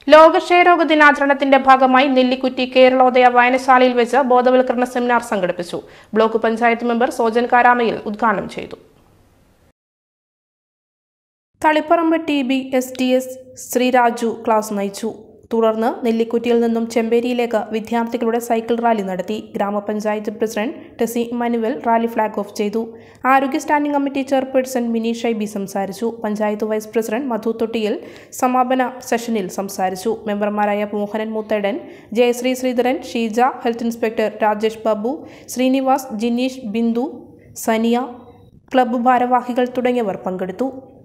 ലോക ക്ഷയരോഗ ദിനാചരണത്തിന്റെ ഭാഗമായി നെല്ലിക്കുറ്റി കേരളോദയ വായനശാലയിൽ വെച്ച് ബോധവൽക്കരണ സെമിനാർ സംഘടിപ്പിച്ചു ബ്ലോക്ക് പഞ്ചായത്ത് മെമ്പർ സോജൻ കാരാമയിൽ ഉദ്ഘാടനം ചെയ്തു Taliparamba T B S T S Sreeraju class നയിച്ചു തുടർന്ന് നെല്ലിക്കുറ്റിയിൽ നിന്നും ചെമ്പേരിയിലേക്ക് വിദ്യാർത്ഥികളുടെ സൈക്കിൾ റാലി നടത്തി ഗ്രാമപഞ്ചായത്ത് president Tessy Emmanuel rally flag off ചെയ്തു ആരോഗ്യ standing committee chairperson Mini Shaiby സംസാരിച്ചു പഞ്ചായത്ത് വൈസ് പ്രസിഡന്റ് മധു തൊട്ടിയിൽ സമാപന സെഷനിൽ സംസാരിച്ചു മെമ്പർമാരായ Mohanan Muthedan Jayasree Sreedharan Sheeja health inspector Rajesh Babu Srinivas Jineesh Bindu Saniya club ഭാരവാഹികൾ തുടങ്ങിയവർ പങ്കെടുത്തു